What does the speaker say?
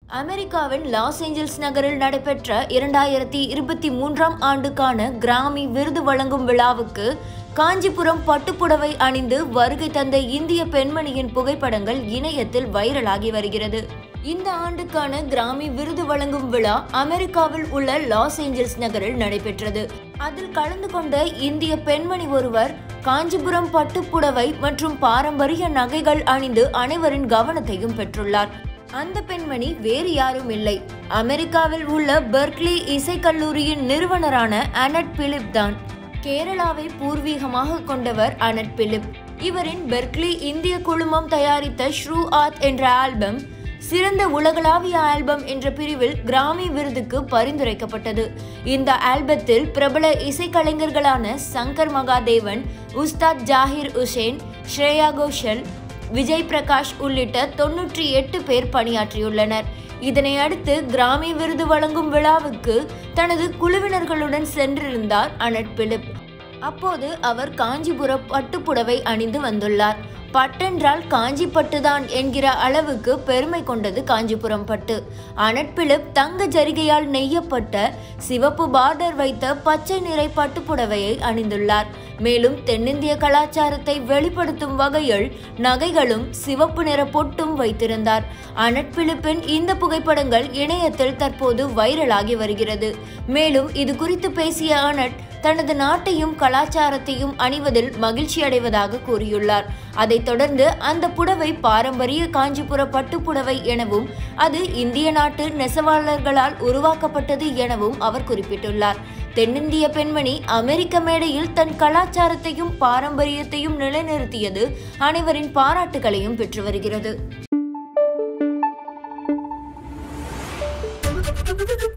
அமெரிக்காவின் Los Angeles நகரில் நடைபெற்ற இரண்டாயிரத்தி இருபத்தி மூன்றாம் ஆண்டுக்கான கிராமி விருது வழங்கும் விழாவுக்கு காஞ்சிபுரம் பட்டுப்புடவை அணிந்து வருகை தந்த இந்திய பெண்மணியின் புகைப்படங்கள் இணையத்தில் வைரலாகி வருகிறது இந்த ஆண்டுக்கான கிராமி விருது வழங்கும் விழா அமெரிக்காவில் உள்ள லாஸ் ஏஞ்சல்ஸ் நகரில் நடைபெற்றது அதில் கலந்து கொண்ட இந்திய பெண்மணி ஒருவர் காஞ்சிபுரம் பட்டுப்புடவை மற்றும் பாரம்பரிய நகைகள் அணிந்து அனைவரின் கவனத்தையும் பெற்றுள்ளார் அந்த பெண்மணி வேறு யாரும் இல்லை அமெரிக்காவில் உள்ள பெர்க்லி இசைக்கல்லூரியின் நிறுவனரான அனட் பிலிப் தான் கேரளாவை பூர்வீகமாக கொண்டவர் அனட் பிலிப் இவரின் பெர்க்லி இந்திய குழுமம் தயாரித்த ஷ்ரூ ஆத் என்ற ஆல்பம் சிறந்த உலகளாவிய ஆல்பம் என்ற பிரிவில் கிராமி விருதுக்கு பரிந்துரைக்கப்பட்டது இந்த ஆல்பத்தில் பிரபல இசைக்கலைஞர்களான சங்கர் மகாதேவன் உஸ்தாத் ஜாகிர் உசேன் ஸ்ரேயா கோஷல் விஜய் பிரகாஷ் உள்ளிட்ட தொன்னூற்றி எட்டு பேர் பணியாற்றியுள்ளனர் இதனை அடுத்து கிராமி விருது வழங்கும் விழாவுக்கு தனது குழுவினர்களுடன் சென்றிருந்தார் அனட் பிலிப் அப்போது அவர் காஞ்சிபுர பட்டுப்புடவை அணிந்து வந்துள்ளார் பட்டென்றால் காஞ்சி பட்டுதான் என்கிற அளவுக்கு பெருமை கொண்டது காஞ்சிபுரம் பட்டு அனட்பிலிப் தங்க ஜரிகையால் நெய்யப்பட்ட சிவப்பு பார்டர் வைத்த பச்சை நிறை பட்டுப்புடவையை அணிந்துள்ளார் மேலும் தென்னிந்திய கலாச்சாரத்தை வெளிப்படுத்தும் வகையில் நகைகளும் சிவப்பு நிற பொட்டும் வைத்திருந்தார் அனட் பிலிப்பின் இந்த புகைப்படங்கள் இணையத்தில் தற்போது வைரலாகி வருகிறது மேலும் இது குறித்து பேசிய அனட் தனது நாட்டையும் கலாச்சாரத்தையும் அணிவதில் மகிழ்ச்சி அடைவதாக கூறியுள்ளார் அதைத் தொடர்ந்து அந்த புடவை பாரம்பரிய காஞ்சிபுர பட்டுப்புடவை எனவும் அது இந்திய நாட்டு நெசவாளர்களால் உருவாக்கப்பட்டது எனவும் அவர் குறிப்பிட்டுள்ளார் தென்னிந்திய பெண்மணி அமெரிக்க மேடையில் தன் கலாச்சாரத்தையும் பாரம்பரியத்தையும் நிலைநிறுத்தியது அனைவரின் பாராட்டுகளையும் பெற்று வருகிறது